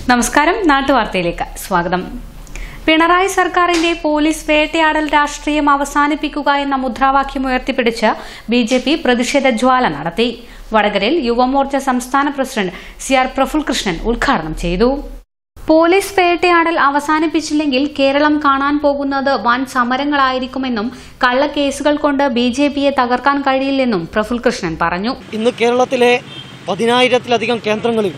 നമസ്കാരം നാട്ടുവാർത്തയിലേക്ക് സ്വാഗതം പിണറായി സർക്കാരിന്റെ പോലീസ് വേട്ടയാടൽ രാഷ്ട്രീയം അവസാനിപ്പിക്കുക എന്ന മുദ്രാവാക്യം ഉയർത്തിപ്പിടിച്ച് ബി ജെ പി പ്രതിഷേധ ജ്വാല നടത്തി വടകരയിൽ യുവമോർച്ച സംസ്ഥാന പ്രസിഡന്റ് സി ആർ പ്രഫുൽകൃഷ്ണൻ ഉദ്ഘാടനം ചെയ്തു പോലീസ് വേട്ടയാടൽ അവസാനിപ്പിച്ചില്ലെങ്കിൽ കേരളം കാണാൻ പോകുന്നത് വൻ സമരങ്ങളായിരിക്കുമെന്നും കള്ളക്കേസുകൾ കൊണ്ട് ബി ജെ പിയെ തകർക്കാൻ കഴിയില്ലെന്നും പ്രഫുൽകൃഷ്ണൻ പറഞ്ഞു ഇന്ന് കേരളത്തിലെ പതിനായിരത്തിലധികം കേന്ദ്രങ്ങളിൽ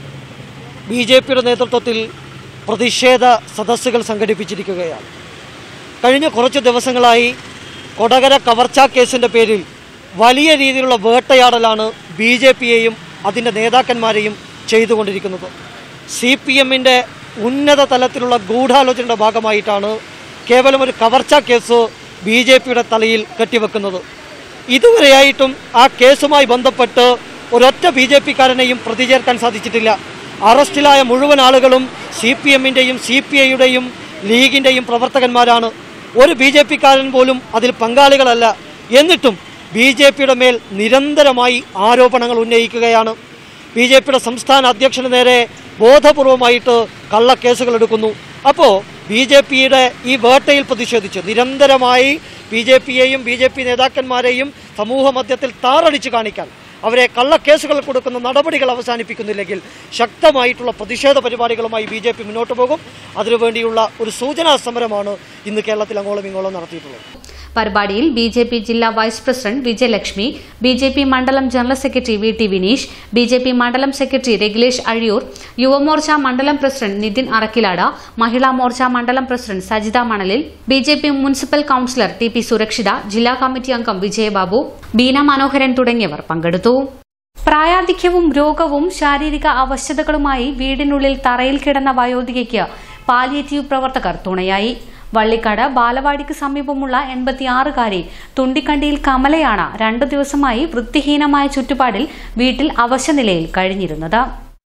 ബി ജെ പിയുടെ നേതൃത്വത്തിൽ പ്രതിഷേധ സദസ്സുകൾ സംഘടിപ്പിച്ചിരിക്കുകയാണ് കഴിഞ്ഞ കുറച്ച് ദിവസങ്ങളായി കൊടകര കവർച്ചാ കേസിൻ്റെ പേരിൽ വലിയ രീതിയിലുള്ള വേട്ടയാടലാണ് ബി ജെ പിയെയും അതിൻ്റെ നേതാക്കന്മാരെയും ചെയ്തുകൊണ്ടിരിക്കുന്നത് സി പി എമ്മിൻ്റെ ഉന്നത തലത്തിലുള്ള ഗൂഢാലോചനയുടെ ഭാഗമായിട്ടാണ് കേവലം ഒരു കവർച്ചാ കേസ് ബി ജെ പിയുടെ തലയിൽ കെട്ടിവെക്കുന്നത് ഇതുവരെയായിട്ടും ആ കേസുമായി ബന്ധപ്പെട്ട് ഒരൊറ്റ ബി ജെ പിക്കാരനെയും പ്രതി ചേർക്കാൻ സാധിച്ചിട്ടില്ല അറസ്റ്റിലായ മുഴുവൻ ആളുകളും സി പി എമ്മിൻ്റെയും സി പി ഐയുടെയും ലീഗിൻ്റെയും പ്രവർത്തകന്മാരാണ് ഒരു ബി ജെ പിക്കാരൻ പോലും അതിൽ പങ്കാളികളല്ല എന്നിട്ടും ബി ജെ പിയുടെ മേൽ നിരന്തരമായി ആരോപണങ്ങൾ ഉന്നയിക്കുകയാണ് ബി ജെ പിയുടെ സംസ്ഥാന അധ്യക്ഷന് നേരെ ബോധപൂർവമായിട്ട് കള്ളക്കേസുകൾ എടുക്കുന്നു അപ്പോൾ ബി ജെ പിയുടെ ഈ വേട്ടയിൽ പ്രതിഷേധിച്ച് നിരന്തരമായി ബി ജെ പിയെയും ബി ജെ പി നേതാക്കന്മാരെയും സമൂഹ മധ്യത്തിൽ താറടിച്ച് കാണിക്കാൻ അവരെ കള്ളക്കേസുകൾ കൊടുക്കുന്ന നടപടികൾ അവസാനിപ്പിക്കുന്നില്ലെങ്കിൽ ശക്തമായിട്ടുള്ള പ്രതിഷേധ പരിപാടികളുമായി ബി ജെ പി മുന്നോട്ട് പോകും അതിനുവേണ്ടിയുള്ള ഒരു സൂചനാ സമരമാണ് ഇന്ന് കേരളത്തിൽ അങ്ങോളം ഇങ്ങോളം നടത്തിയിട്ടുള്ളത് പരിപാടിയിൽ ബി ജെ പി ജില്ലാ vice president Vijayalakshmi B J P മണ്ഡലം general secretary V T Vineesh B J P മണ്ഡലം സെക്രട്ടറി രഗിലേഷ് അഴിയൂർ യുവമോർച്ച മണ്ഡലം പ്രസിഡന്റ് നിതിൻ അറക്കിലാട മഹിളാ മോർച്ച മണ്ഡലം പ്രസിഡന്റ് സജിത മണലിൽ B J P municipal councillor T P Surakshitha ജില്ലാ കമ്മിറ്റി അംഗം വിജയബാബു ബീന മനോഹരൻ തുടങ്ങിയവർ പങ്കെടുത്തു പ്രായാധിക്യവും രോഗവും ശാരീരിക അവശതകളുമായി വീടിനുള്ളിൽ തറയിൽ കിടന്ന വയോധികയ്ക്ക് പാലിയേറ്റീവ് പ്രവർത്തകർ തുണയായി വള്ളിക്കാട് ബാലവാടിക്ക് സമീപമുള്ള എൺപത്തിയാറുകാരി തുണ്ടിക്കണ്ടിയിൽ കമലയാണ് രണ്ടു ദിവസമായി വൃത്തിഹീനമായ ചുറ്റുപാടിൽ വീട്ടിൽ അവശനിലയിൽ കഴിഞ്ഞിരുന്നത്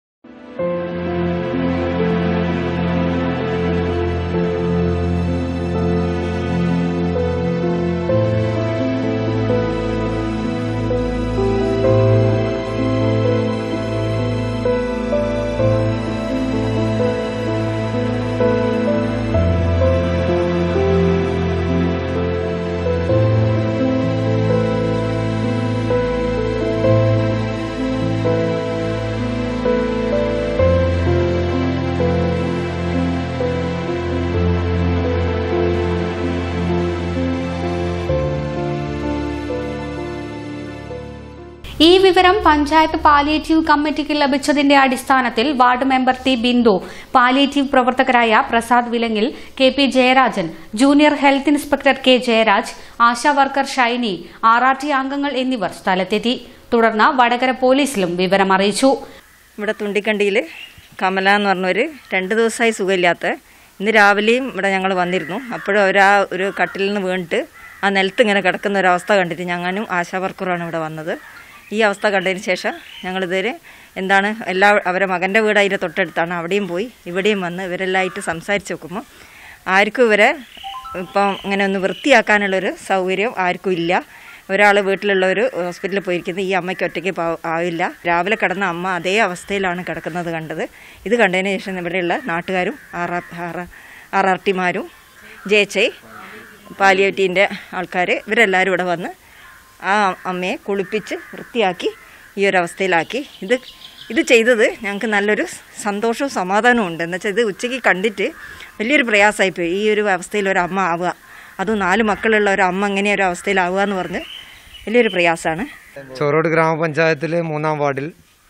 ഈ വിവരം പഞ്ചായത്ത് പാലിയേറ്റീവ് കമ്മിറ്റിക്ക് ലഭിച്ചതിന്റെ അടിസ്ഥാനത്തിൽ ward member T Bindu palliative പ്രവർത്തകരായ പ്രസാദ് വിലങ്ങിൽ K P Jayarajan junior health inspector K Jayaraj Asha worker Shiny R R T അംഗങ്ങൾ എന്നിവർ സ്ഥലത്തെത്തി തുടർന്ന് വടകര പോലീസിലും വിവരം അറിയിച്ചു ഇവിടെ തുണ്ടിക്കണ്ടിയിൽ കമല എന്ന് പറഞ്ഞൊരു രണ്ട് ദിവസമായി സുഖമില്ലാത്ത ഇന്ന് രാവിലെയും ഇവിടെ ഞങ്ങൾ വന്നിരുന്നു അപ്പോഴും അവർ ആ ഒരു കട്ടിലിൽ നിന്ന് വീണിട്ട് ആ നിലത്ത് ഇങ്ങനെ കിടക്കുന്ന ഒരു അവസ്ഥ കണ്ടിട്ട് ഞങ്ങളും ആശാ വർക്കറാണ് ഇവിടെ വന്നത് ഈ അവസ്ഥ കണ്ടതിന് ശേഷം ഞങ്ങളിതുവരെ എന്താണ് എല്ലാ അവരെ മകൻ്റെ വീട് അതിൻ്റെ തൊട്ടടുത്താണ് അവിടെയും പോയി ഇവിടെയും വന്ന് ഇവരെല്ലാമായിട്ട് സംസാരിച്ച് നോക്കുമ്പോൾ ആർക്കും ഇവരെ ഇപ്പം ഇങ്ങനെ ഒന്ന് വൃത്തിയാക്കാനുള്ളൊരു സൗകര്യം ആർക്കും ഇല്ല ഒരാൾ വീട്ടിലുള്ളവർ ഹോസ്പിറ്റലിൽ പോയിരിക്കുന്നത് ഈ അമ്മയ്ക്ക് ഒറ്റയ്ക്ക് പാ- ആവില്ല രാവിലെ കിടന്ന അമ്മ അതേ അവസ്ഥയിലാണ് കിടക്കുന്നത് കണ്ടത് ഇത് കണ്ടതിന് ശേഷം ഇവിടെയുള്ള നാട്ടുകാരും ആർ ആർ ആർ ആർ ടിമാരും ജെ എച്ച് ഐ പാലിയേറ്റീൻ്റെ ആൾക്കാർ ഇവരെല്ലാവരും ഇവിടെ വന്ന് ആ അമ്മയെ കുളിപ്പിച്ച് വൃത്തിയാക്കി ഈ ഒരു അവസ്ഥയിലാക്കി ഇത് ഇത് ചെയ്തത് ഞങ്ങൾക്ക് നല്ലൊരു സന്തോഷവും സമാധാനവും ഉണ്ട് എന്ന് വെച്ചാൽ ഇത് ഉച്ചയ്ക്ക് കണ്ടിട്ട് വലിയൊരു പ്രയാസമായിപ്പോയി ഈ ഒരു അവസ്ഥയിൽ ഒരു അമ്മ ആവുക അതും നാല് മക്കളുള്ള ഒരു അമ്മ ഇങ്ങനെ ഒരു അവസ്ഥയിലാവുക എന്ന് പറഞ്ഞ് വലിയൊരു പ്രയാസമാണ് ചോറോട് ഗ്രാമപഞ്ചായത്തിലെ മൂന്നാം വാർഡിൽ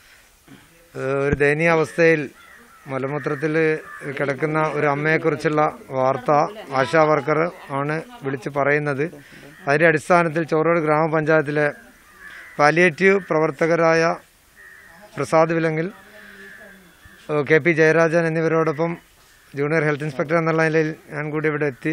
ഏഹ്, ഒരു ദയനീയ അവസ്ഥയിൽ മലമൂത്രത്തിൽ കിടക്കുന്ന ഒരു അമ്മയെക്കുറിച്ചുള്ള വാർത്ത ആശാ വർക്കർ ആണ് വിളിച്ച് പറയുന്നത് അതിൻ്റെ അടിസ്ഥാനത്തിൽ ചോറോട് ഗ്രാമപഞ്ചായത്തിലെ പാലിയേറ്റീവ് പ്രവർത്തകരായ പ്രസാദ് വിലങ്ങിൽ ഏഹ്, കെ പി ജയരാജൻ എന്നിവരോടൊപ്പം ജൂനിയർ ഹെൽത്ത് ഇൻസ്പെക്ടർ എന്നുള്ള നിലയിൽ ഞാൻ കൂടി ഇവിടെ എത്തി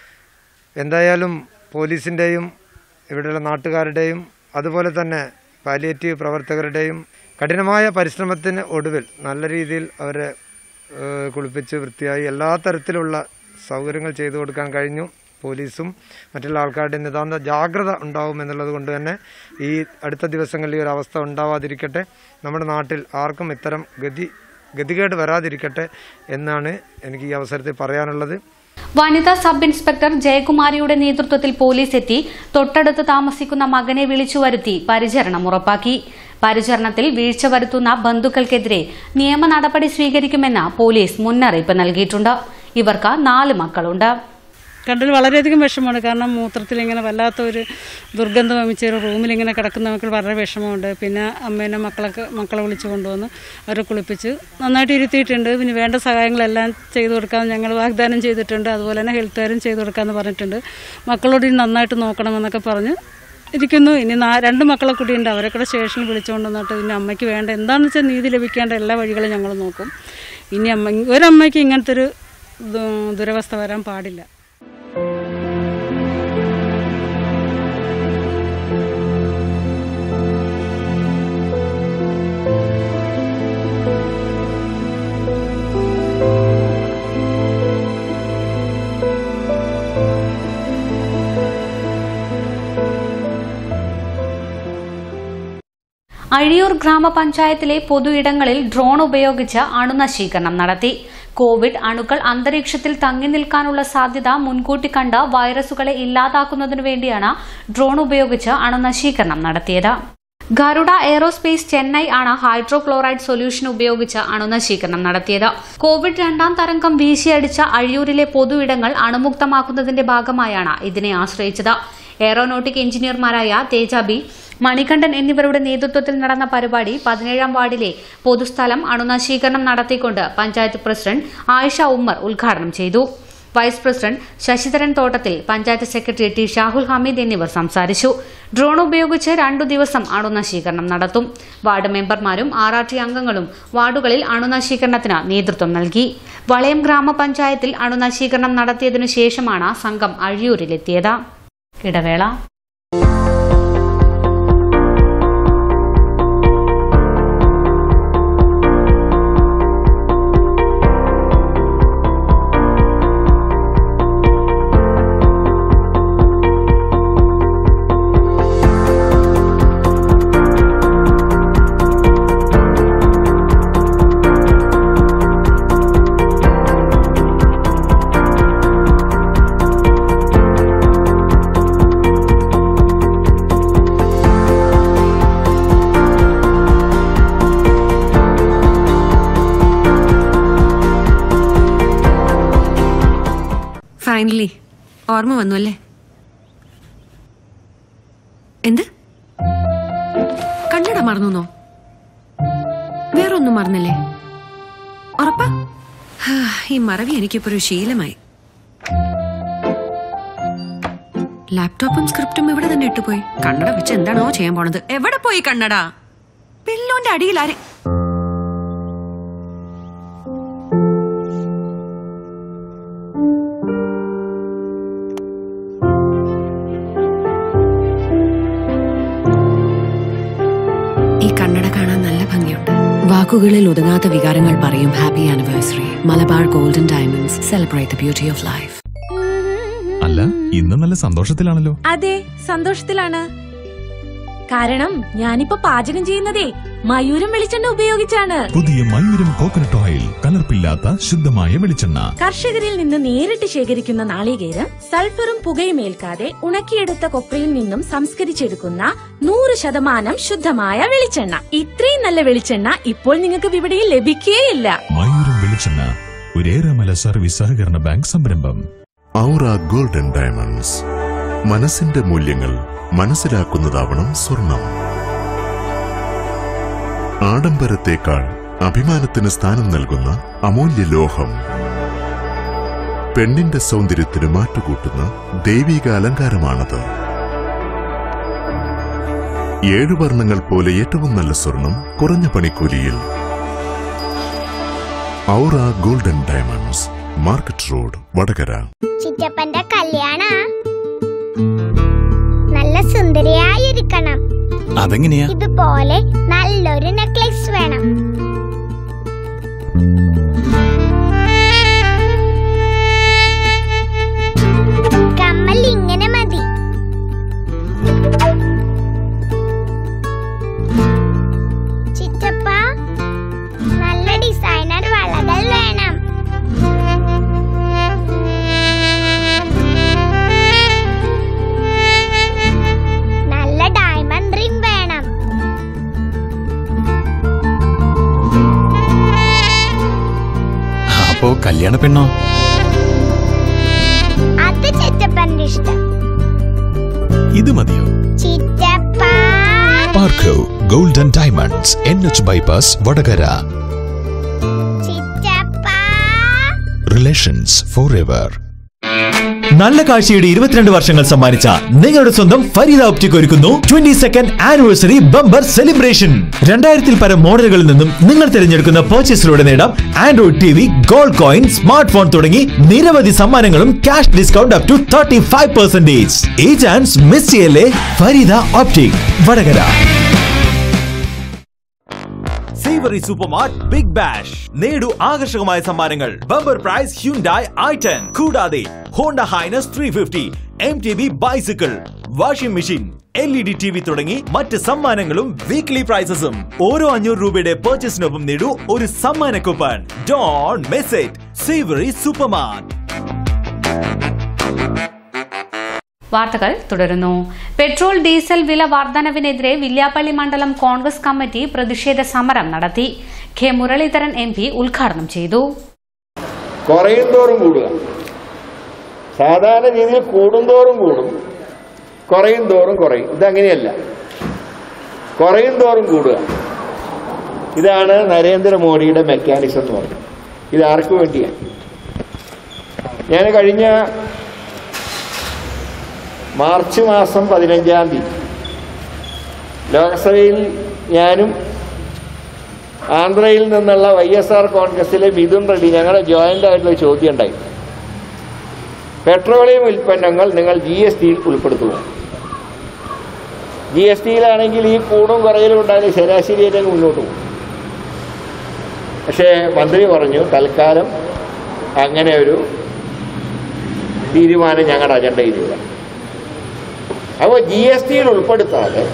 എന്തായാലും പോലീസിൻ്റെയും ഇവിടെയുള്ള നാട്ടുകാരുടെയും അതുപോലെ തന്നെ പാലിയേറ്റീവ് പ്രവർത്തകരുടെയും കഠിനമായ പരിശ്രമത്തിന് ഒടുവിൽ നല്ല രീതിയിൽ അവരെ ഏഹ്, കുളിപ്പിച്ച് വൃത്തിയായി എല്ലാ തരത്തിലുള്ള സൗകര്യങ്ങൾ ചെയ്തു കൊടുക്കാൻ കഴിഞ്ഞു പോലീസും മറ്റുള്ള ആൾക്കാരുടെ നിതാന്ത ജാഗ്രത ഉണ്ടാവും എന്നുള്ളത് കൊണ്ട് തന്നെ ഈ അടുത്ത ദിവസങ്ങളിൽ ഈ ഒരു അവസ്ഥ ഉണ്ടാവാതിരിക്കട്ടെ നമ്മുടെ നാട്ടിൽ ആർക്കും ഇത്തരം ഗതി ഗതികേട് വരാതിരിക്കട്ടെ എന്നാണ് എനിക്ക് ഈ അവസരത്തിൽ പറയാനുള്ളത് വനിതാ സബ് ഇൻസ്പെക്ടർ ജയകുമാരിയുടെ നേതൃത്വത്തിൽ പോലീസ് എത്തി തൊട്ടടുത്ത് താമസിക്കുന്ന മകനെ വിളിച്ചു വരുത്തി പരിചരണം ഉറപ്പാക്കി പരിചരണത്തിൽ വീഴ്ച വരുത്തുന്ന ബന്ധുക്കൾക്കെതിരെ നിയമ നടപടി സ്വീകരിക്കുമെന്ന് പോലീസ് മുന്നറിയിപ്പ് നൽകിയിട്ടുണ്ട് ഇവർക്ക് നാല് മക്കളുണ്ട് കണ്ടതിൽ വളരെയധികം വിഷമമുണ്ട് കാരണം മൂത്രത്തിൽ ഇങ്ങനെ വല്ലാത്ത ഒരു ദുർഗന്ധം വമിച്ച ഒരു റൂമിൽ ഇങ്ങനെ കിടക്കുന്ന മക്കൾ വളരെ വിഷമമുണ്ട് പിന്നെ അമ്മേനെ മക്കളൊക്കെ മക്കളെ വിളിച്ചു കൊണ്ടുവന്ന് അവരെ കുളിപ്പിച്ച് നന്നായിട്ട് ഇരുത്തിയിട്ടുണ്ട് പിന്നെ വേണ്ട സഹായങ്ങളെല്ലാം ചെയ്തു കൊടുക്കാൻ ഞങ്ങൾ വാഗ്ദാനം ചെയ്തിട്ടുണ്ട് അതുപോലെ തന്നെ ഹെൽത്തുകാരും ചെയ്തു കൊടുക്കാമെന്ന് പറഞ്ഞിട്ടുണ്ട് മക്കളോട് ഇനി നന്നായിട്ട് നോക്കണമെന്നൊക്കെ പറഞ്ഞ് ഇരിക്കുന്നു ഇനി നാ രണ്ട് മക്കളെ കൂടിയുണ്ട് അവരെ കൂടെ സ്റ്റേഷനിൽ വിളിച്ചുകൊണ്ട് വന്നിട്ട് ഇനി അമ്മയ്ക്ക് വേണ്ട എന്താണെന്ന് വെച്ചാൽ നീതി ലഭിക്കേണ്ട എല്ലാ വഴികളും ഞങ്ങൾ നോക്കും ഇനി അമ്മ ഒരമ്മയ്ക്ക് ഇങ്ങനത്തെ ഒരു ദു- ദുരവസ്ഥ വരാൻ പാടില്ല അഴിയൂർ ഗ്രാമപഞ്ചായത്തിലെ പൊതുയിടങ്ങളിൽ ഡ്രോൺ ഉപയോഗിച്ച് അണുനശീകരണം നടത്തി കോവിഡ് അണുക്കൾ അന്തരീക്ഷത്തിൽ തങ്ങി നിൽക്കാനുള്ള സാധ്യത മുൻകൂട്ടി കണ്ട് വൈറസുകളെ ഇല്ലാതാക്കുന്നതിനു വേണ്ടിയാണ് ഡ്രോൺ ഉപയോഗിച്ച് അണുനശീകരണം നടത്തിയത് ഗരുഡ എയറോസ്പേസ് ചെന്നൈ ആണ് ഹൈഡ്രോക്ലോറൈഡ് സൊല്യൂഷൻ ഉപയോഗിച്ച് അണുനശീകരണം നടത്തിയത് കോവിഡ് രണ്ടാം തരംഗം വീശിയടിച്ച അഴിയൂരിലെ പൊതുയിടങ്ങൾ അണുമുക്തമാക്കുന്നതിന്റെ ഭാഗമായാണ് ഇതിനെ ആശ്രയിച്ചത് എയറോനോട്ടിക് എഞ്ചിനീയർമാരായ തേജ ബി മണികണ്ഠൻ എന്നിവരുടെ നേതൃത്വത്തിൽ നടന്ന പരിപാടി പതിനേഴാം വാർഡിലെ പൊതുസ്ഥലം അണുനശീകരണം നടത്തിക്കൊണ്ട് പഞ്ചായത്ത് പ്രസിഡന്റ് ആയിഷ ഉമ്മർ ഉദ്ഘാടനം ചെയ്തു vice president Sasidharan Thottathil panchayat secretary T Shahul Hameed എന്നിവർ സംസാരിച്ചു ഡ്രോൺ ഉപയോഗിച്ച് രണ്ടു ദിവസം അണുനശീകരണം നടത്തും വാർഡ് മെമ്പർമാരും ആർ ആർ ടി അംഗങ്ങളും വാർഡുകളിൽ അണുനശീകരണത്തിന് നേതൃത്വം നൽകി വളയം ഗ്രാമപഞ്ചായത്തിൽ അണുനശീകരണം നടത്തിയതിനു ശേഷമാണ് സംഘം അഴിയൂരിലെത്തിയത് ഇടവേള ഫൈനലി ഓർമ്മ വന്നു അല്ലേ എന്ത് കണ്ണട മറന്നോ വേറൊന്നും മറന്നില്ലേ ഉറപ്പാ ഹാ, ഈ മറവി എനിക്കിപ്പോ ഒരു ശീലമായി ലാപ്ടോപ്പും സ്ക്രിപ്റ്റും ഇവിടെ തന്നെ ഇട്ടുപോയി കണ്ണട വെച്ച് എന്താണോ ചെയ്യാൻ പോണത് എവിടെ പോയി കണ്ണട പില്ലോന്റെ അടിയിൽ ആരെ ഈ കണ്ണട കാണാൻ നല്ല ഭംഗിയുണ്ട് വാക്കുകളിൽ ഒതുങ്ങാത്ത വികാരങ്ങൾ പറയും happy anniversary Malabar golden diamonds celebrate the beauty of life അല്ല ഇന്ന് നല്ല സന്തോഷത്തിലാണല്ലോ അതെ സന്തോഷത്തിലാണ് കാരണം ഞാനിപ്പോ പാചകം ചെയ്യുന്നതേ മയൂരം വെളിച്ചെണ്ണ ഉപയോഗിച്ചാണ് പുതിയ മയൂരം കോക്കനട്ട് ഓയിൽ കലർപ്പില്ലാത്ത ശുദ്ധമായ വെളിച്ചെണ്ണ കർഷകരിൽ നിന്ന് നേരിട്ട് ശേഖരിക്കുന്ന നാളികേരം സൾഫറും പുകയും ഏൽക്കാതെ ഉണക്കിയെടുത്ത കൊപ്രയിൽ നിന്നും സംസ്കരിച്ചെടുക്കുന്ന നൂറ് ശതമാനം ശുദ്ധമായ വെളിച്ചെണ്ണ ഇത്രയും നല്ല വെളിച്ചെണ്ണ ഇപ്പോൾ നിങ്ങൾക്ക് വിപണിയിൽ ലഭിക്കുകയില്ല മയൂരം വെളിച്ചെണ്ണ ഒരേറെമല സർവീസ് സഹകരണ ബാങ്ക് സംരംഭം ഔറ ഗോൾഡൻ ഡയമണ്ട്സ് മനസ്സിന്റെ മൂല്യങ്ങൾ മനസ്സിലാക്കുന്നതാവണം സ്വർണം ആഡംബരത്തേക്കാൾ അഭിമാനത്തിന് സ്ഥാനം നൽകുന്ന അമൂല്യ ലോഹം പെണ്ണിന്റെ സൗന്ദര്യത്തിന് മാറ്റുകൂട്ടുന്ന ദൈവിക അലങ്കാരമാണത് ഏഴു വർണ്ണങ്ങൾ പോലെ ഏറ്റവും നല്ല സ്വർണം കുറഞ്ഞ പണിക്കൂലിയിൽ aura golden diamonds market road Vadakara ചിറ്റപ്പന്റെ കല്യാണ നല്ല സുന്ദരിയായിരിക്കണം അതെങ്ങനെയാ ഇതുപോലെ നല്ലൊരു നെക്ലേസ് വേണം കമ്മൽ ഇങ്ങനെ മതി ചിറ്റപ്പ നല്ല ഡിസൈൻ കല്യാണ പെണ്ണോ അത് ചിറ്റപ്പന്റെ ഇഷ്ടം ഇത് മതിയോ ചിറ്റപ്പ പാർക്കോ golden diamonds N H bypass Vadakara ചിറ്റപ്പ റിലേഷൻസ് ഫോർ എവർ നല്ല കാഴ്ചയുടെ ഇരുപത്തിരണ്ട് വർഷങ്ങൾ സമ്മാനിച്ച നിങ്ങളുടെ സ്വന്തം ഫരീദ ഒപ്റ്റിക് ഒരുക്കുന്നു twenty second anniversary bumper celebration രണ്ടായിരത്തിൽ പരം മോഡലുകളിൽ നിന്നും നിങ്ങൾ തിരഞ്ഞെടുക്കുന്ന പർച്ചേസിലൂടെ നേടാം android T V gold coin smart phone തുടങ്ങി നിരവധി സമ്മാനങ്ങളും cash discount up to thirty five percentage ഈ ചാൻസ് മിസ് ചെയ്യല്ലേ Fareeda optic Vadakara savoury supermart big bash നേടു ആകർഷകമായ സമ്മാനങ്ങൾ bumper prize Hyundai I ten കൂടാതെ Honda highness three fifty M T B bicycle washing machine L E D T V തുടങ്ങി മറ്റ് സമ്മാനങ്ങളും weekly പ്രൈസസും ഓരോ അഞ്ഞൂറ് രൂപയുടെ പർച്ചേസിനൊപ്പം നേടൂ ഒരു സമ്മാന കൂപ്പൺ ഡോൺ മെസ്സേജ് സേവറി സൂപ്പർമാർട്ട് വാർത്തകൾ തുടരുന്നു പെട്രോൾ ഡീസൽ വില വർധനവിനെതിരെ വില്യാപ്പള്ളി മണ്ഡലം കോൺഗ്രസ് കമ്മിറ്റി പ്രതിഷേധ സമരം നടത്തി കെ മുരളീധരൻ എം പി ഉദ്ഘാടനം ചെയ്തു കുറയും തോറും കൂടുക സാധാരണ രീതിയിൽ കൂടുന്തോറും കൂടും കുറയും തോറും കുറയും ഇതങ്ങനെയല്ല കുറയും തോറും കൂടുക ഇതാണ് നരേന്ദ്രമോദിയുടെ മെക്കാനിസം എന്ന് പറയുന്നത് ഇത് ആർക്കു വേണ്ടിയാണ് ഞാൻ കഴിഞ്ഞ മാർച്ച് മാസം പതിനഞ്ചാം തീയതി ലോക്സഭയിൽ ഞാനും ആന്ധ്രയിൽ നിന്നുള്ള വൈ എസ് ആർ കോൺഗ്രസിലെ മിഥുൻ റെഡ്ഡി ഞങ്ങളുടെ ജോയിന്റ് ആയിട്ടുള്ള ചോദ്യം ഉണ്ടായി പെട്രോളിയം ഉൽപ്പന്നങ്ങൾ നിങ്ങൾ ജി എസ് ടിയിൽ ഉൾപ്പെടുത്തുമോ ജി എസ് ടിയിലാണെങ്കിൽ ഈ കൂടും കുറയലും ഉണ്ടായാലും ശരാശരിയായിട്ട് മുന്നോട്ട് പോകും പക്ഷേ മന്ത്രി പറഞ്ഞു തൽക്കാലം അങ്ങനെ ഒരു തീരുമാനം ഞങ്ങളുടെ അജണ്ടയിലില്ല അപ്പോൾ ജി എസ് ടിയിൽ ഉൾപ്പെടുത്താതെ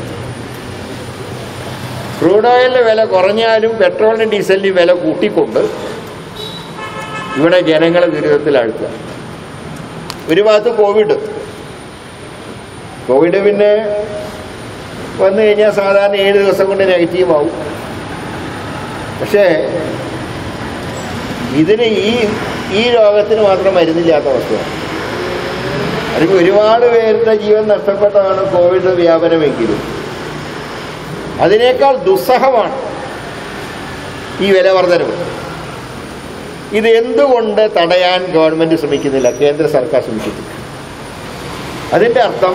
ക്രൂഡ് ഓയിലിൻ്റെ വില കുറഞ്ഞാലും പെട്രോളിനും ഡീസലിനും വില കൂട്ടിക്കൊണ്ട് ഇവിടെ ജനങ്ങളെ ദുരിതത്തിലാഴ്ത്തുക ഒരു ഭാഗത്ത് കോവിഡ് കോവിഡ് പിന്നെ വന്നു കഴിഞ്ഞാൽ സാധാരണ ഏഴ് ദിവസം കൊണ്ട് നെഗറ്റീവ് ആവും പക്ഷേ ഇതിന് ഈ ഈ രോഗത്തിന് മാത്രം മരുന്നില്ലാത്ത അവസ്ഥയാണ് അല്ലെങ്കിൽ ഒരുപാട് പേരുടെ ജീവൻ നഷ്ടപ്പെട്ടതാണ് കോവിഡ് വ്യാപനമെങ്കിലും അതിനേക്കാൾ ദുസ്സഹമാണ് ഈ വില വർധനവ് ഇത് എന്തുകൊണ്ട് തടയാൻ ഗവൺമെന്റ് ശ്രമിക്കുന്നില്ല കേന്ദ്ര സർക്കാർ ശ്രമിക്കുന്നില്ല അതിൻ്റെ അർത്ഥം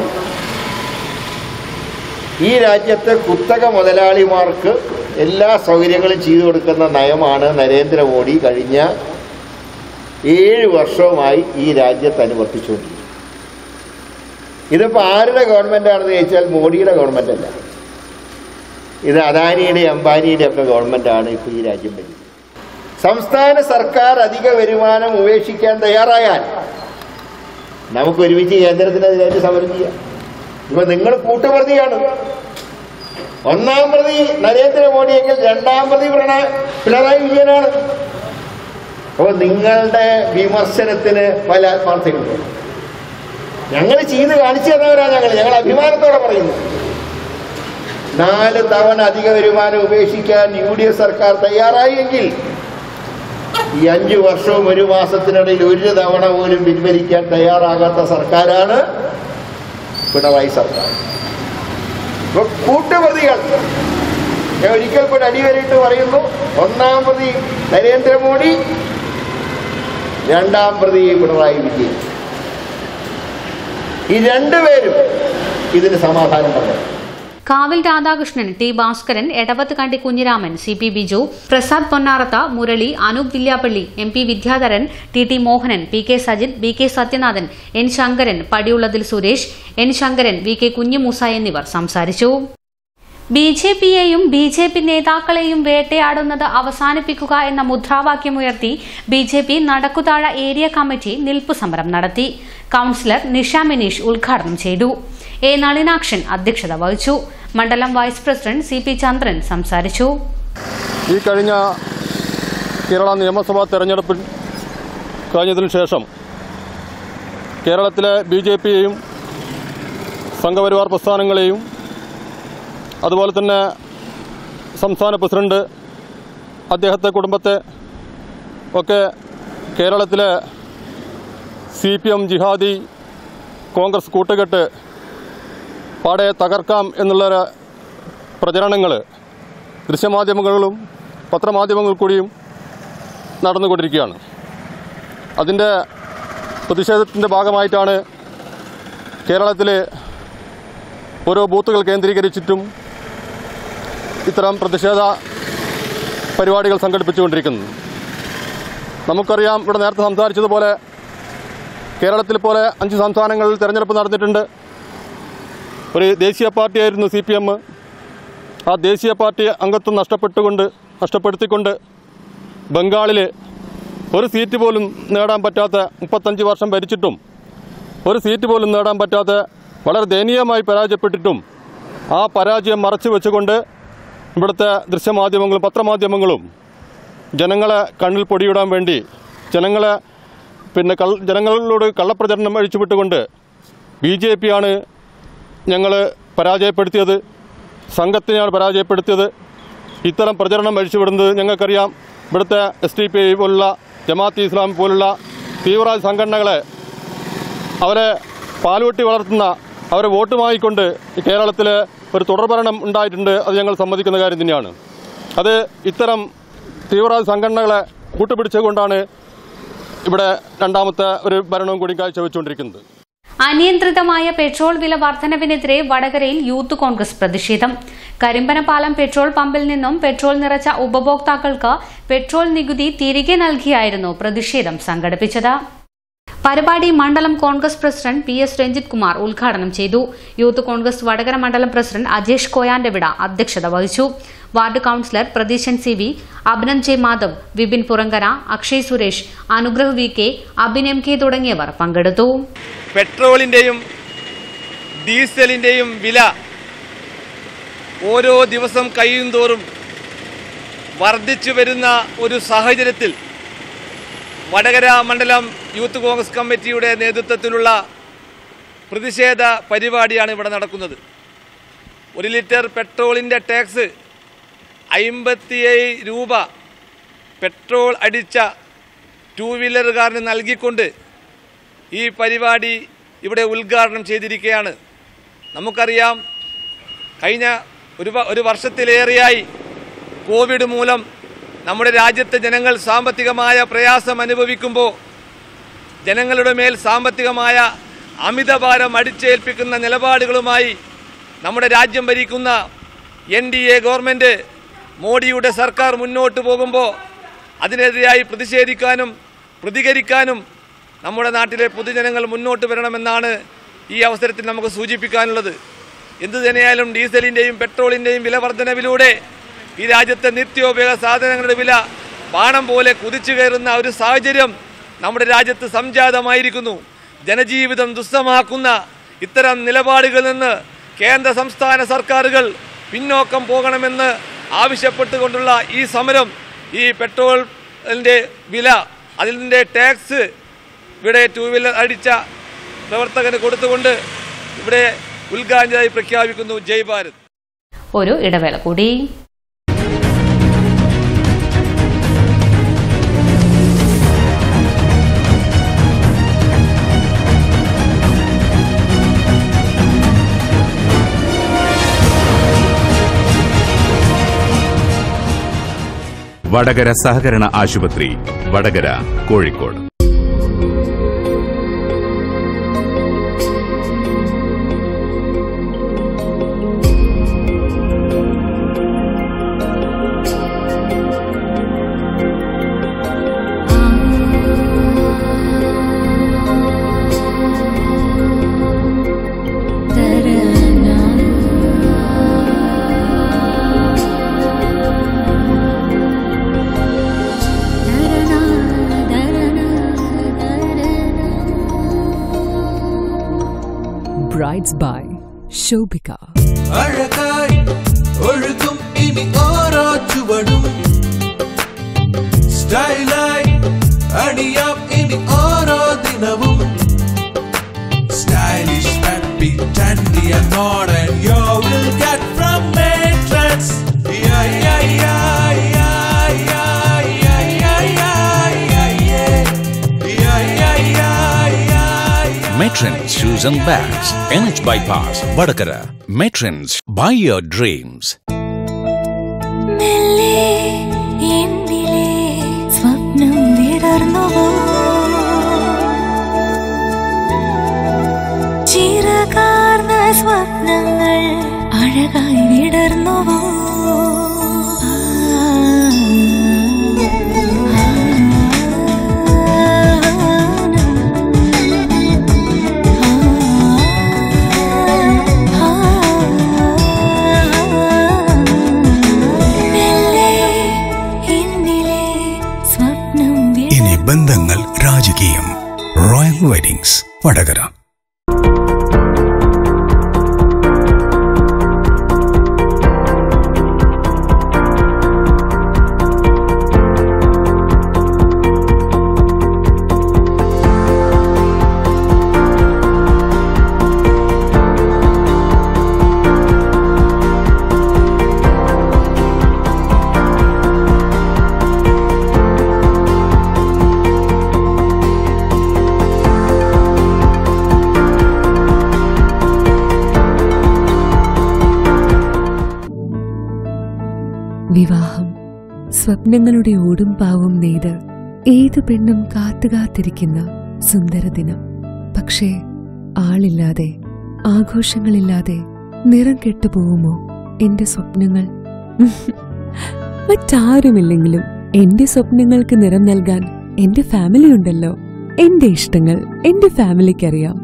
ഈ രാജ്യത്തെ കുത്തക മുതലാളിമാർക്ക് എല്ലാ സൗകര്യങ്ങളും ചെയ്തു കൊടുക്കുന്ന നയമാണ് നരേന്ദ്രമോദി കഴിഞ്ഞ ഏഴ് വർഷവുമായി ഈ രാജ്യത്ത് അനുവർത്തിച്ചുകൊണ്ടിരിക്കുന്നത് ഇതിപ്പോൾ ആരുടെ ഗവൺമെൻറ്റാണെന്ന് ചോദിച്ചാൽ മോഡിയുടെ ഗവൺമെൻറ് അല്ല ഇത് അദാനിയുടെ അംബാനിയുടെ ഒക്കെ ഗവൺമെൻറ്റാണ് ഇപ്പോൾ ഈ രാജ്യം ഭരിക്കുന്നത് സംസ്ഥാന സർക്കാർ അധിക വരുമാനം ഉപേക്ഷിക്കാൻ തയ്യാറായാൽ നമുക്ക് ഒരുമിച്ച് കേന്ദ്രത്തിനെതിരായിട്ട് സമരം ചെയ്യാം ഇപ്പൊ നിങ്ങൾ കൂട്ടുപ്രതിയാണ് ഒന്നാം പ്രതി നരേന്ദ്രമോദിയെങ്കിൽ രണ്ടാം പ്രതി പ്രണ പിണറായി വിജയനാണ് അപ്പോൾ നിങ്ങളുടെ വിമർശനത്തിന് പല ആത്മാർത്ഥങ്ങളുണ്ട് ഞങ്ങൾ ചെയ്ത് കാണിച്ചു തന്നവരാ ഞങ്ങൾ ഞങ്ങൾ അഭിമാനത്തോടെ പറയുന്നു നാല് തവണ അധിക വരുമാനം ഉപേക്ഷിക്കാൻ യു ഡി എഫ് സർക്കാർ തയ്യാറായി എങ്കിൽ ഈ അഞ്ചു വർഷവും ഒരു മാസത്തിനിടയിൽ ഒരു തവണ പോലും പിൻവലിക്കാൻ തയ്യാറാകാത്ത സർക്കാരാണ് പിണറായി സർക്കാർ ഇപ്പൊ കൂട്ടുപ്രതികൾ ഞാൻ ഒരിക്കൽ കൂടെ അടിവരയിട്ട് പറയുന്നു ഒന്നാം പ്രതി നരേന്ദ്രമോദി രണ്ടാം പ്രതി പിണറായി വിജയൻ ഈ രണ്ടുപേരും ഇതിന് സമാധാനം പറഞ്ഞു Kavil Radhakrishnan T Bhaskaran Edavath Kandi Kunhiraman C P Biju Prasad Ponnaratha Murali Anoop Villiappally M P Vidyadharan T T Mohanan P K Sajith B K Sathyanathan N Sankaran Padiyullathil Suresh N Sankaran V K Kunhimoosa എന്നിവർ സംസാരിച്ചു ബി ജെ പിയെയും ബി ജെ പി നേതാക്കളെയും വേട്ടയാടുന്നത് അവസാനിപ്പിക്കുക എന്ന മുദ്രാവാക്യമുയർത്തി B J P Nadakkuthazha area committee നിൽപ്പു സമരം നടത്തി കൌൺസിലർ നിഷ മിനീഷ് ഉദ്ഘാടനം ചെയ്തു എ നളിനാക്ഷൻ അധ്യക്ഷത വഹിച്ചു മണ്ഡലം vice president C P Chandran സംസാരിച്ചു ഈ കഴിഞ്ഞ കേരള നിയമസഭാ തെരഞ്ഞെടുപ്പിൽ കഴിഞ്ഞതിനു ശേഷം കേരളത്തിലെ ബി ജെ പിയെയും സംഘപരിവാർ പ്രസ്ഥാനങ്ങളെയും അതുപോലെ തന്നെ സംസ്ഥാന പ്രസിഡന്റ് അദ്ദേഹത്തെ കുടുംബത്തെ ഒക്കെ കേരളത്തിലെ സി പി എം ജിഹാദി കോൺഗ്രസ് കൂട്ടുകെട്ട് പാടെ തകർക്കാം എന്നുള്ള പ്രചരണങ്ങൾ ദൃശ്യമാധ്യമങ്ങളിലും പത്രമാധ്യമങ്ങൾ കൂടിയും നടന്നുകൊണ്ടിരിക്കുകയാണ് അതിൻ്റെ പ്രതിഷേധത്തിൻ്റെ ഭാഗമായിട്ടാണ് കേരളത്തിലെ ഓരോ ബൂത്തുകൾ കേന്ദ്രീകരിച്ചിട്ടും ഇത്തരം പ്രതിഷേധ പരിപാടികൾ സംഘടിപ്പിച്ചുകൊണ്ടിരിക്കുന്നത് നമുക്കറിയാം ഇവിടെ നേരത്തെ സംസാരിച്ചതുപോലെ കേരളത്തിൽ പോലെ അഞ്ച് സംസ്ഥാനങ്ങളിൽ തെരഞ്ഞെടുപ്പ് നടന്നിട്ടുണ്ട് ഒരു ദേശീയ പാർട്ടിയായിരുന്നു സി പി എം ആ ദേശീയ പാർട്ടി അംഗത്വം നഷ്ടപ്പെട്ടുകൊണ്ട് നഷ്ടപ്പെടുത്തിക്കൊണ്ട് ബംഗാളിൽ ഒരു സീറ്റ് പോലും നേടാൻ പറ്റാത്ത മുപ്പത്തഞ്ച് വർഷം ഭരിച്ചിട്ടും ഒരു സീറ്റ് പോലും നേടാൻ പറ്റാത്ത വളരെ ദയനീയമായി പരാജയപ്പെട്ടിട്ടും ആ പരാജയം മറച്ചു വെച്ചുകൊണ്ട് ഇവിടുത്തെ ദൃശ്യമാധ്യമങ്ങളും പത്രമാധ്യമങ്ങളും ജനങ്ങളെ കണ്ണിൽ പൊടിയിടാൻ വേണ്ടി ജനങ്ങളെ പിന്നെ കൾ ജനങ്ങളോട് കള്ളപ്രചരണം അഴിച്ചുവിട്ടുകൊണ്ട് ബി ജെ പിയാണ് ഞങ്ങൾ പരാജയപ്പെടുത്തിയത് സംഘത്തിനെയാണ് പരാജയപ്പെടുത്തിയത് ഇത്തരം പ്രചരണം അഴിച്ചുവിടുന്നത് ഞങ്ങൾക്കറിയാം ഇവിടുത്തെ എസ് ഡി പി ഐ പോലുള്ള ജമാഅത്ത് ഇസ്ലാം പോലുള്ള തീവ്രവാദ സംഘടനകളെ അവരെ പാലുവെട്ടി വളർത്തുന്ന അവരെ വോട്ട് വാങ്ങിക്കൊണ്ട് ഈ കേരളത്തിൽ ഒരു തുടർഭരണം ഉണ്ടായിട്ടുണ്ട് അത് ഞങ്ങൾ സമ്മതിക്കുന്ന കാര്യം തന്നെയാണ് അത് ഇത്തരം തീവ്രവാദ സംഘടനകളെ കൂട്ടുപിടിച്ചുകൊണ്ടാണ് ഇവിടെ രണ്ടാമത്തെ ഒരു ഭരണവും കൂടി കാഴ്ചവെച്ചുകൊണ്ടിരിക്കുന്നത് അനിയന്ത്രിതമായ പെട്രോൾ വില വർധനവിനെതിരെ വടകരയിൽ യൂത്ത് കോൺഗ്രസ് പ്രതിഷേധം കരിമ്പനപാലം പെട്രോൾ പമ്പിൽ നിന്നും പെട്രോൾ നിറച്ച ഉപഭോക്താക്കൾക്ക് പെട്രോൾ നികുതി തിരികെ നൽകിയായിരുന്നു പ്രതിഷേധം സംഘടിപ്പിച്ചത് പരിപാടി മണ്ഡലം Congress president P S Ranjith Kumar ഉദ്ഘാടനം ചെയ്തു യൂത്ത് കോൺഗ്രസ് വടകര മണ്ഡലം പ്രസിഡന്റ് അജേഷ് കോയാന്റെ വിട അധ്യക്ഷത വഹിച്ചു ward councillor Pratheeshan C V Abhinand J Madhav Vipin Purankara Akshay Suresh Anugrah V K Abin M K തുടങ്ങിയവർ പങ്കെടുത്തു പെട്രോളിൻ്റെയും ഡീസലിൻ്റെയും വില ഓരോ ദിവസം കഴിയുന്തോറും വർദ്ധിച്ചു വരുന്ന ഒരു സാഹചര്യത്തിൽ വടകര മണ്ഡലം യൂത്ത് കോൺഗ്രസ് കമ്മിറ്റിയുടെ നേതൃത്വത്തിലുള്ള പ്രതിഷേധ പരിപാടിയാണ് ഇവിടെ നടക്കുന്നത് ഒരു ലിറ്റർ പെട്രോളിൻ്റെ ടാക്സ് അമ്പത്തിയേഴ് രൂപ പെട്രോൾ അടിച്ച ടൂ വീലറുകാരന് നൽകിക്കൊണ്ട് ഈ പരിപാടി ഇവിടെ ഉദ്ഘാടനം ചെയ്തിരിക്കുകയാണ് നമുക്കറിയാം കഴിഞ്ഞ ഒരു വ- ഒരു വർഷത്തിലേറെയായി കോവിഡ് മൂലം നമ്മുടെ രാജ്യത്തെ ജനങ്ങൾ സാമ്പത്തികമായ പ്രയാസം അനുഭവിക്കുമ്പോൾ ജനങ്ങളുടെ മേൽ സാമ്പത്തികമായ അമിതഭാരം അടിച്ചേൽപ്പിക്കുന്ന നിലപാടുകളുമായി നമ്മുടെ രാജ്യം ഭരിക്കുന്ന എൻ ഡി എ ഗവൺമെൻറ് മോഡിയുടെ സർക്കാർ മുന്നോട്ട് പോകുമ്പോൾ അതിനെതിരായി പ്രതിഷേധിക്കാനും പ്രതികരിക്കാനും നമ്മുടെ നാട്ടിലെ പൊതുജനങ്ങൾ മുന്നോട്ട് വരണമെന്നാണ് ഈ അവസരത്തിൽ നമുക്ക് സൂചിപ്പിക്കാനുള്ളത് എന്തു തന്നെയായാലും ഡീസലിൻ്റെയും പെട്രോളിൻ്റെയും വില വർധനവിലൂടെ ഈ രാജ്യത്തെ നിത്യോപയോഗ സാധനങ്ങളുടെ വില ബാണം പോലെ കുതിച്ചു കയറുന്ന ഒരു സാഹചര്യം നമ്മുടെ രാജ്യത്ത് സംജാതമായിരിക്കുന്നു ജനജീവിതം ദുസ്സമാക്കുന്ന ഇത്തരം നിലപാടുകളിൽ നിന്ന് കേന്ദ്ര സംസ്ഥാന സർക്കാരുകൾ പിന്നോക്കം പോകണമെന്ന് ആവശ്യപ്പെട്ടുകൊണ്ടുള്ള ഈ സമരം ഈ പെട്രോളിൻ്റെ വില അതിൻ്റെ ടാക്സ് ഇവിടെ ടൂ വീലർ അടിച്ച പ്രവർത്തകന് കൊടുത്തുകൊണ്ട് ഇവിടെ ഉദ്ഘാടനമായി പ്രഖ്യാപിക്കുന്നു ജയ് ഭാരത് ഒരു ഇടവേള കൂടി വടകര സഹകരണ ആശുപത്രി Vadakara Kozhikode Brides by Shobika. അഴകായി ഒഴുകും ഇനി ഓരോ ചുവടും സ്റ്റൈലായി അണിയാം ഇനി ഓരോ ദിനവും stylish happy trendy and modern you will get from Matrix yeah yeah yeah yeah yeah yeah yeah yeah yeah yeah Matrons Shoes and Bags, NH Bypass, Vadakara. Matrons, buy your dreams. എന്നിലെ സ്വപ്നം വിടർന്നുവോ ചിറകാർന്ന സ്വപ്നങ്ങൾ അഴകായി വിടർന്നുവോ മെല്ലെ എന്നിലെ സ്വപ്നം ഇനി ബന്ധങ്ങൾ രാജകീയം royal weddings Vadakara വിവാഹം സ്വപ്നങ്ങളുടെ ഓടും പാവും നെയ്ത് ഏത് പെണ്ണും കാത്തുകാത്തിരിക്കുന്ന സുന്ദര ദിനം പക്ഷേ ആളില്ലാതെ ആഘോഷങ്ങളില്ലാതെ നിറം കെട്ടുപോകുമോ എന്റെ സ്വപ്നങ്ങൾ മറ്റാരുമില്ലെങ്കിലും എന്റെ സ്വപ്നങ്ങൾക്ക് നിറം നൽകാൻ എന്റെ ഫാമിലി ഉണ്ടല്ലോ എന്റെ ഇഷ്ടങ്ങൾ എന്റെ ഫാമിലിക്കറിയാം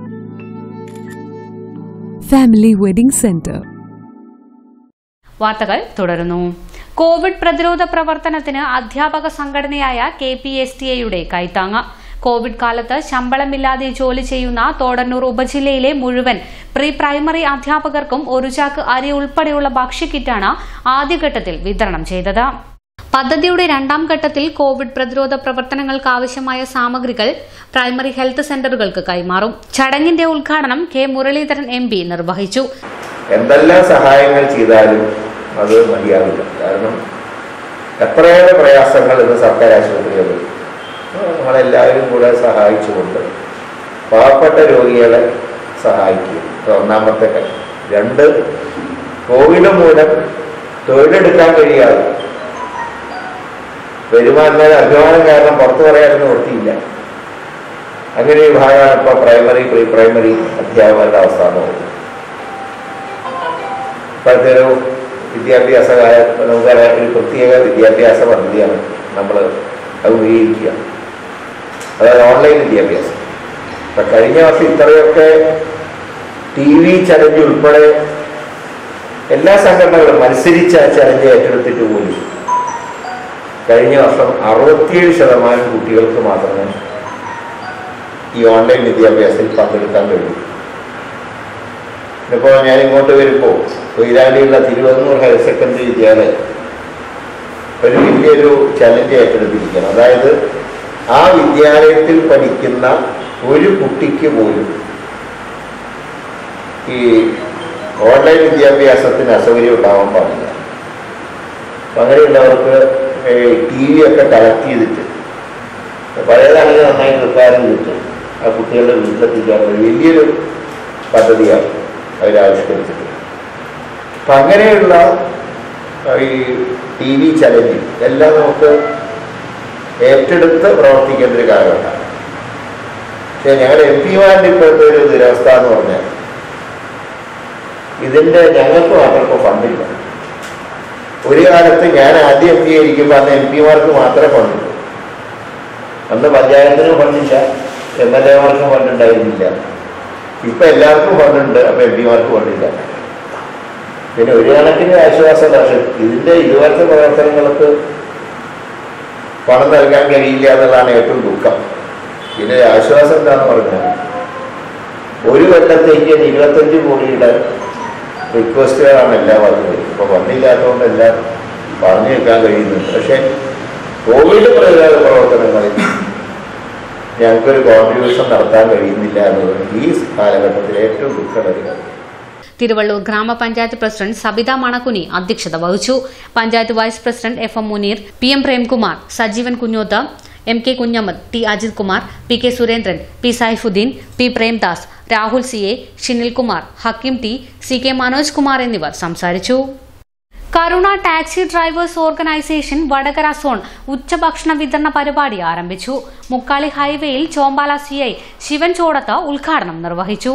ഫാമിലി വെഡിംഗ് സെന്റർ വാർത്തകൾ തുടരുന്നു കോവിഡ് പ്രതിരോധ പ്രവർത്തനത്തിന് അധ്യാപക സംഘടനയായ കെ പി എസ് ടി എയുടെ കൈത്താങ്ങ് കോവിഡ് കാലത്ത് ശമ്പളമില്ലാതെ ജോലി ചെയ്യുന്ന തോടന്നൂർ ഉപജില്ലയിലെ മുഴുവൻ പ്രീ പ്രൈമറി അധ്യാപകർക്കും ഒരു ചാക്ക് അരി ഉൾപ്പെടെയുള്ള ഭക്ഷ്യക്കിറ്റാണ് ആദ്യഘട്ടത്തിൽ വിതരണം ചെയ്തത് പദ്ധതിയുടെ രണ്ടാം ഘട്ടത്തിൽ കോവിഡ് പ്രതിരോധ പ്രവർത്തനങ്ങൾക്ക് ആവശ്യമായ സാമഗ്രികൾ പ്രൈമറി ഹെൽത്ത് സെന്ററുകൾക്ക് കൈമാറും ചടങ്ങിന്റെ ഉദ്ഘാടനം കെ മുരളീധരൻ എം നിർവഹിച്ചു എന്തെല്ലാം സഹായങ്ങൾ ചെയ്താലും അത് മതിയാവില്ല കാരണം എത്രയേറെ പ്രയാസങ്ങൾ ഇന്ന് സർക്കാർ ആശുപത്രികളിൽ നമ്മളെല്ലാവരും കൂടെ സഹായിച്ചുകൊണ്ട് പാവപ്പെട്ട രോഗികളെ സഹായിക്കുക ഇത് ഒന്നാമത്തെ കാര്യം രണ്ട് കോവിഡ് മൂലം തൊഴിലെടുക്കാൻ കഴിയാതെ വരുമാനം അഭിമാനം കാരണം പുറത്തു പറയാനൊന്നും വൃത്തിയില്ല അങ്ങനെ ഒരു ഭാഗമാണ് ഇപ്പോൾ പ്രൈമറി പ്രീ പ്രൈമറി അധ്യാപകരുടെ അവസ്ഥ എന്ന് പറയുന്നത് ഇപ്പോഴത്തെ ഒരു വിദ്യാഭ്യാസ കാല- നമുക്കറിയാം ഒരു പ്രത്യേക വിദ്യാഭ്യാസ പദ്ധതിയാണ് നമ്മൾ അത് ഉപയോഗിക്കുക അതായത് ഓൺലൈൻ വിദ്യാഭ്യാസം ഇപ്പൊ കഴിഞ്ഞ വർഷം ഇത്രയൊക്കെ ടി വി ചലഞ്ച് ഉൾപ്പെടെ എല്ലാ സംഘടനകളും മത്സരിച്ച ചലഞ്ച് ഏറ്റെടുത്തിട്ട് പോലും കഴിഞ്ഞ വർഷം അറുപത്തിയേഴ് ശതമാനം കുട്ടികൾക്ക് മാത്രമേ ഈ ഓൺലൈൻ വിദ്യാഭ്യാസത്തിൽ പങ്കെടുക്കാൻ കഴിയൂ ഇപ്പോൾ ഞാൻ ഇങ്ങോട്ട് വരുമ്പോൾ കൊയിലാണ്ടിയുള്ള തിരുവന്നൂർ ഹയർ സെക്കൻഡറി വിദ്യാലയം ഒരു വലിയൊരു ചലഞ്ച് ഏറ്റെടുത്തിരിക്കുകയാണ് അതായത് ആ വിദ്യാലയത്തിൽ പഠിക്കുന്ന ഒരു കുട്ടിക്ക് പോലും ഈ ഓൺലൈൻ വിദ്യാഭ്യാസത്തിന് അസൗകര്യം ഉണ്ടാവാൻ പാടില്ല അപ്പം അങ്ങനെയുള്ളവർക്ക് ടി വി ഒക്കെ കളക്ട് ചെയ്തിട്ട് പഴയതാണെങ്കിൽ നന്നായി റിപ്പയർ ചെയ്തിട്ട് ആ കുട്ടികളുടെ വീട്ടിലെത്തിക്കാനുള്ള വലിയൊരു പദ്ധതിയാണ് അവരാവിഷ്കരിച്ചിട്ട് അപ്പം അങ്ങനെയുള്ള ഈ ടി വി ചലഞ്ച് എല്ലാം നമുക്ക് ഏറ്റെടുത്ത് പ്രവർത്തിക്കേണ്ട ഒരു കാലഘട്ടമാണ് പക്ഷേ ഞങ്ങൾ എം പിമാരുടെ ഇപ്പോഴത്തെ ഒരു ദുരവസ്ഥ എന്ന് പറഞ്ഞാൽ ഇതിൻ്റെ ഞങ്ങൾക്ക് മാത്രം ഇപ്പോൾ ഫണ്ടില്ല ഒരു കാലത്ത് ഞാൻ ആദ്യം എം പി ആയിരിക്കുമ്പോൾ അന്ന് എം പിമാർക്ക് മാത്രമേ ഫണ്ടുള്ളൂ അന്ന് പഞ്ചായത്തിന് ഫണ്ടില്ല എം എൽ എമാർക്കും ഫണ്ടുണ്ടായിരുന്നില്ല ഇപ്പൊ എല്ലാവർക്കും ഫണ്ടുണ്ട് അപ്പൊ എം പിമാർക്ക് ഫണ്ടില്ല പിന്നെ ഒരു കണക്കിന് ആശ്വാസം പക്ഷെ ഇതിന്റെ ഇതുപോലത്തെ പ്രവർത്തനങ്ങൾക്ക് പണം നൽകാൻ കഴിയില്ല എന്നുള്ളതാണ് ഏറ്റവും ദുഃഖം പിന്നെ ആശ്വാസം എന്താന്ന് പറഞ്ഞാൽ ഒരു കൊല്ലത്തേക്ക് ഇരുപത്തഞ്ച് കോടിയുടെ റിക്വസ്റ്റുകളാണ് എല്ലാ വന്നത് ഇപ്പൊ വന്നില്ലാത്തതുകൊണ്ട് എല്ലാം പറഞ്ഞു വെക്കാൻ കഴിയുന്നുണ്ട് പക്ഷെ കോവിഡ് പ്രതിരോധ പ്രവർത്തനങ്ങളിൽ ഞങ്ങൾക്കൊരു കോൺട്രിബ്യൂഷൻ നടത്താൻ കഴിയുന്നില്ല എന്നത് ഈ കാലഘട്ടത്തിൽ ഏറ്റവും ദുഃഖമുള്ള കാര്യം തിരുവള്ളൂർ ഗ്രാമപഞ്ചായത്ത് പ്രസിഡന്റ് സബിത മണക്കുനി അധ്യക്ഷത വഹിച്ചു panchayat vice president F M Muneer P M Premkumar Sajeevan Kunhoth M K Kunhammad T Ajith Kumar P K Surendran P Saifuddin P Premdas Rahul C A Shinilkumar Hakkim T C K Manoj Kumar എന്നിവർ സംസാരിച്ചു Karuna taxi drivers organisation Vadakara zone ഉച്ചഭക്ഷണ വിതരണ പരിപാടി ആരംഭിച്ചു മുക്കാളി ഹൈവേയിൽ ചോമ്പാല സി ഐ ശിവൻ ചോടത്ത് ഉദ്ഘാടനം നിർവഹിച്ചു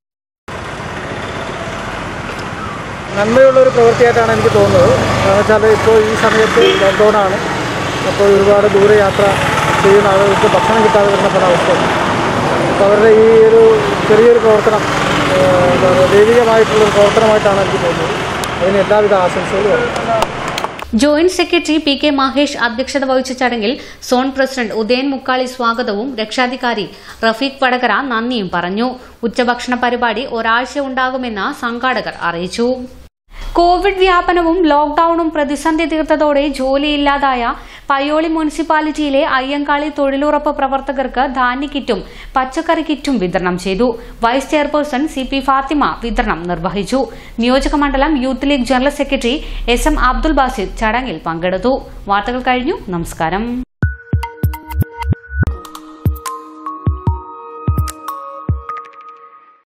നന്മയുള്ള ഒരു പ്രവൃത്തിയായിട്ടാണ് എനിക്ക് തോന്നുന്നത് കാരണം വെച്ചാൽ ഇപ്പോൾ ഈ സമയത്ത് ലോക്ക്ഡൗൺ ആണ് അപ്പോൾ ഒരുപാട് ദൂരയാത്ര ചെയ്യുന്ന ആളുകൾക്ക് ഭക്ഷണം കിട്ടാതെ വരുന്ന പല അവസ്ഥയാണ് അപ്പോൾ അവരുടെ ഈ ഒരു ചെറിയൊരു പ്രവർത്തനം ഏഹ്, എന്താ പറയുക, ദൈവികമായിട്ടുള്ളൊരു പ്രവർത്തനമായിട്ടാണ് എനിക്ക് തോന്നുന്നത് അതിന് എല്ലാവിധ ആശംസകളും അറിയിക്കുന്നു joint secretary P K Mahesh അധ്യക്ഷത വഹിച്ച ചടങ്ങിൽ സോൺ പ്രസിഡന്റ് ഉദയൻ മുക്കാളി സ്വാഗതവും രക്ഷാധികാരി റഫീഖ് വടകര നന്ദിയും പറഞ്ഞു ഉച്ചഭക്ഷണ പരിപാടി ഒരാഴ്ച ഉണ്ടാകുമെന്ന് സംഘാടകർ അറിയിച്ചു കോവിഡ് വ്യാപനവും ലോക്ഡൌണും പ്രതിസന്ധി തീർത്തതോടെ ജോലിയില്ലാതായ പയ്യോളി മുനിസിപ്പാലിറ്റിയിലെ അയ്യങ്കാളി തൊഴിലുറപ്പ് പ്രവർത്തകർക്ക് ധാന്യ കിറ്റും പച്ചക്കറി കിറ്റും വിതരണം ചെയ്തു vice chairperson C P Fathima വിതരണം നിർവഹിച്ചു നിയോജകമണ്ഡലം youth league general secretary S M Abdul Basid ചടങ്ങിൽ പങ്കെടുത്തു വാർത്തകൾ കഴിഞ്ഞു നമസ്കാരം